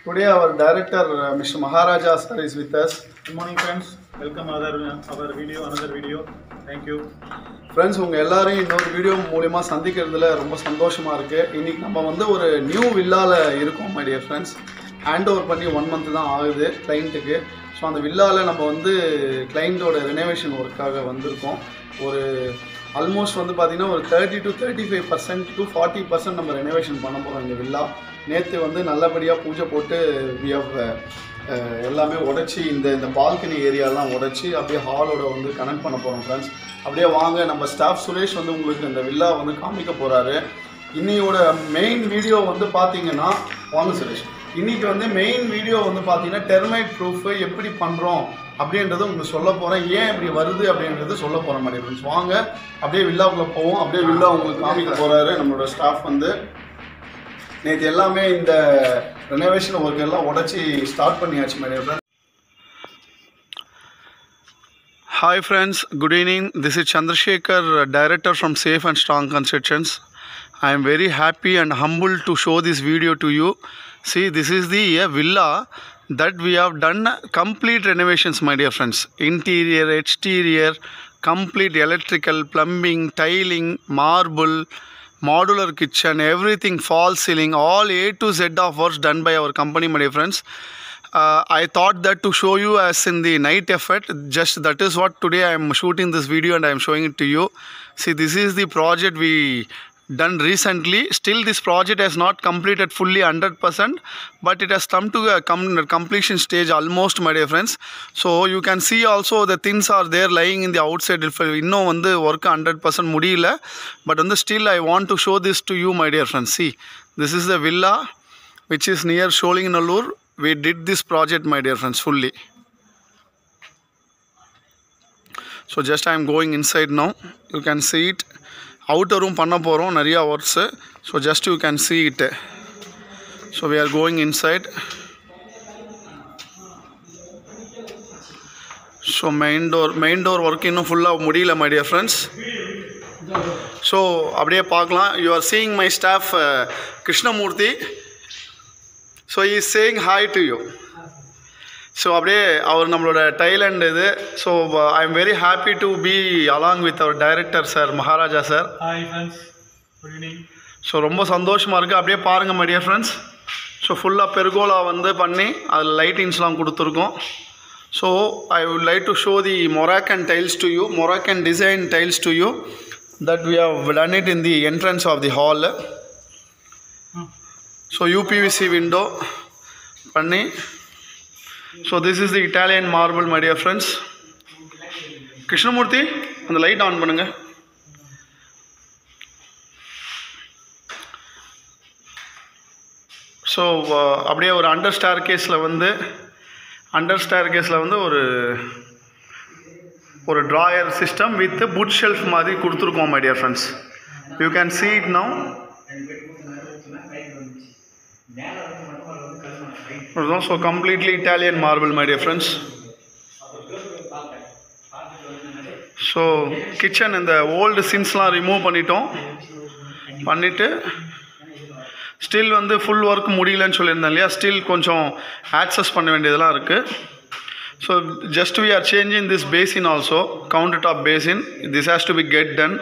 Today our director uh, Mr. Maharaja sir is with us. Good morning, friends. Welcome other our video, another video. Thank you. Friends உங்கள் எல்லாரையும் இன்னொரு video மூலிமா சந்திக்கிறதுல ரொம்ப சந்தோஷமாக இருக்குது இன்றைக்கி நம்ம வந்து ஒரு நியூ வில்லாவில் இருக்கோம் my dear friends hand over பண்ணி ஒன் மந்த் தான் ஆகுது கிளைண்ட்டுக்கு ஸோ அந்த வில்லாவில் நம்ம வந்து கிளைண்ட்டோட ரெனோவேஷன் ஒர்க்காக வந்திருக்கோம் ஒரு ஆல்மோஸ்ட் வந்து பார்த்திங்கன்னா ஒரு thirty to thirty five percent to forty percent நம்ம ரெனோவேஷன் பண்ண போகிறோம் இந்த வில்லா நேற்று வந்து நல்லபடியாக பூஜை போட்டு we have, அஹ், எல்லாமே உடைச்சி இந்த இந்த பால்கனி ஏரியாலாம் உடைச்சி அப்படியே ஹாலோட வந்து கனெக்ட் பண்ண போகிறோம் ஃப்ரெண்ட்ஸ் அப்படியே வாங்க நம்ம ஸ்டாஃப் சுரேஷ் வந்து உங்களுக்கு இந்த வில்லா வந்து காமிக்க போகிறாரு இன்னையோட மெயின் வீடியோ வந்து பார்த்தீங்கன்னா வாங்க சுரேஷ் இன்னைக்கு வந்து மெயின் வீடியோ வந்து பார்த்தீங்கன்னா டெர்மைட் ப்ரூஃப் எப்படி பண்ணுறோம் அப்படின்றது உங்களுக்கு சொல்ல போகிறேன் ஏன் இப்படி வருது அப்படின்றது சொல்ல போகிறேன் மாதிரி ஃப்ரெண்ட்ஸ் வாங்க அப்படியே வில்லாவுக்குள்ளே போவோம் அப்படியே வில்லா உங்களுக்கு காமிக்க போகிறாரு நம்மளோட ஸ்டாஃப் வந்து நேற்று எல்லாமே இந்த ரெனோவேஷன் ஒர்க் எல்லாம் உடச்சி ஸ்டார்ட் பண்ணியாச்சு madam Hi friends, good evening. This is Chandrasekhar, uh, director from Safe and Strong Constructions. I am very happy and humble to show this video to you. See, this is the uh, villa that we have done complete renovations, my dear friends. Interior, exterior, complete electrical, plumbing, tiling, marble, modular kitchen, everything, fall ceiling, all A to Z of works done by our company, my dear friends uh, I thought that to show you as in the night effort, just that is what today I am shooting this video and I am showing it to you. See, this is the project we done recently. Still, this project has not completed fully 100%, but it has come to a com- completion stage almost, my dear friends. So, you can see also the things are there lying in the outside. If இன்னும் வந்து work hundred percent முடியல but வந்து still I want to show this to you my dear friends see this is the villa which is near Sholinganallur. We did this project, my dear friends, fully. So just I am going inside now. You can see it. Outer room பண்ண போகிறோம் நிறையா works so just you can see it. So we are going inside. So main door main door work இன்னும் ஃபுல்லாக முடியல my dear friends so அப்படியே பார்க்கலாம் you are seeing my staff Krishnamurthy so is saying hi to you so அப்படியே அவர் நம்மளோட talent இது so I am very happy to be along with our director sir Maharaja sir Hi, friends. Good evening. So ரொம்ப சந்தோஷமாக இருக்குது அப்படியே பாருங்கள் my dear friends so ஃபுல்லாக பெருகோலா வந்து பண்ணி அதில் லைட்டிங்ஸ்லாம் கொடுத்துருக்கோம் so I would like to show the Moroccan tiles to you Moroccan design tiles to you that we have done it in the entrance of the hall so uPVC window பண்ணி so this is the Italian marble my dear friends Krishnamurthy அந்த light on பண்ணுங்கள் so அப்படியே ஒரு under star கேஸில் வந்து under star கேஸில் வந்து ஒரு ஒரு drawer system with put shelf மாதிரி கொடுத்துருக்கோம் my dear friends you can see it now அதுதான் so completely Italian marble my dear friends so kitchen இந்த ஓல்டு சின்ஸ்லாம் ரிமூவ் பண்ணிட்டோம் பண்ணிவிட்டு ஸ்டில் வந்து ஃபுல் ஒர்க் முடியலன்னு சொல்லியிருந்தேன் இல்லையா ஸ்டில் கொஞ்சம் ஆக்சஸ் பண்ண வேண்டியதெல்லாம் இருக்குது so just we are changing this basin also counter top basin this has to be get done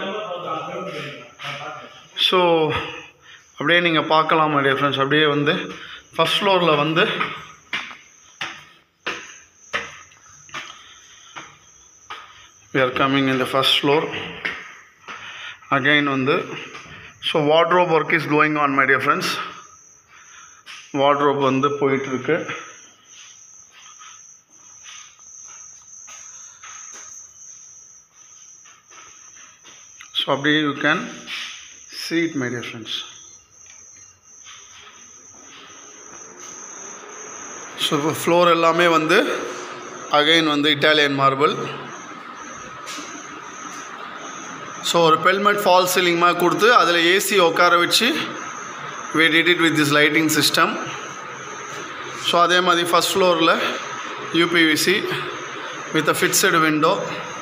so அப்படியே நீங்கள் பார்க்கலாம் மை ஃப்ரெண்ட்ஸ் அப்படியே வந்து ஃபஸ்ட் ஃப்ளோரில் வந்து we are coming in the first floor again வந்து so wardrobe work is going on my dear friends wardrobe வந்து போயிட்டுருக்கு ஸோ அப்படியே you can see it my dear friends so இப்போ ஃப்ளோர் எல்லாமே வந்து அகைன் வந்து இட்டாலியன் மார்பிள் ஸோ ஒரு பெல்மெட் fall ceiling மாதிரி கொடுத்து அதில் ஏசி உட்கார வச்சு we did it with this lighting system so அதே மாதிரி ஃபஸ்ட் ஃப்ளோரில் uPVC with a fixed window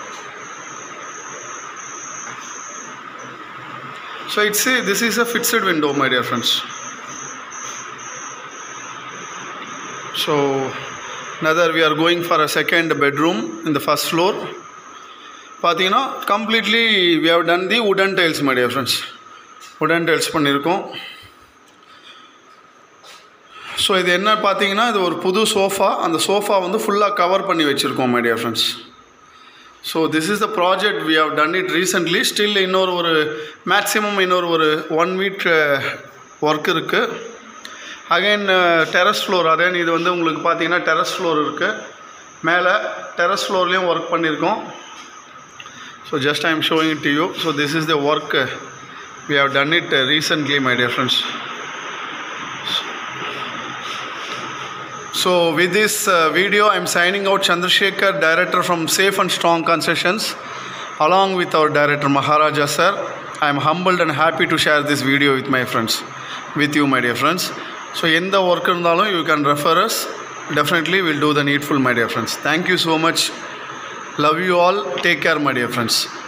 so it's this is a fixed window my dear friends So, another we are going for a second bedroom in the first floor. பார்த்தீங்கன்னா completely we have done the wooden tiles my dear friends wooden tiles பண்ணியிருக்கோம் so இது என்ன பார்த்தீங்கன்னா இது ஒரு புது sofa அந்த sofa வந்து ஃபுல்லாக கவர் பண்ணி வச்சுருக்கோம் my dear friends so this is the project we have done it recently still இன்னொரு ஒரு மேக்ஸிமம் இன்னொரு ஒரு ஒன் வீக் ஒர்க் இருக்குது அகைன் டெரஸ் ஃப்ளோர் அகைன் இது வந்து உங்களுக்கு பார்த்தீங்கன்னா டெரஸ் ஃப்ளோர் இருக்குது மேலே டெரஸ் ஃப்ளோர்லேயும் ஒர்க் பண்ணியிருக்கோம் so just I am showing it to you so this is the work we have done it recently my dear friends So with this uh, video, I'm signing out Chandrasekhar, director from Safe and Strong Concessions, along with our director Maharaja sir. I'm humbled and happy to share this video with my friends, with you, my dear friends. So எந்த work இருந்தாலும் you can refer us. Definitely we'll do the needful, my dear friends. Thank you so much. Love you all. Take care, my dear friends.